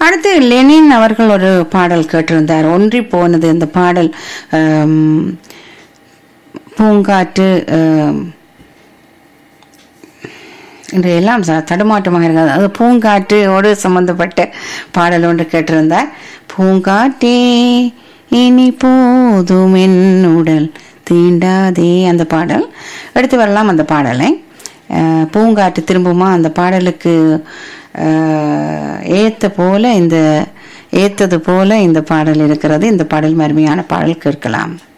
அடுத்து லெனின் அவர்கள் ஒரு பாடல் கேட்டிருந்தார் ஒன்றி போனது இந்த பாடல் ஆம், பூங்காற்று ஆம், இன்று எல்லாம் ச- தடுமாற்றமாக இருக்காது அது பூங்காற்றோடு சம்பந்தப்பட்ட பாடல் ஒன்று கேட்டிருந்தார் பூங்காற்றே இனி போதும் என் உடல் தீண்டாதே அந்த பாடல் எடுத்து வரலாம் அந்த பாடலை அஹ், பூங்காற்று திரும்புமா அந்த பாடலுக்கு அஹ், ஏத்த போல இந்த ஏத்தது போல இந்த பாடல் இருக்கிறது இந்த பாடல் மருமையான பாடல் கேட்கலாம்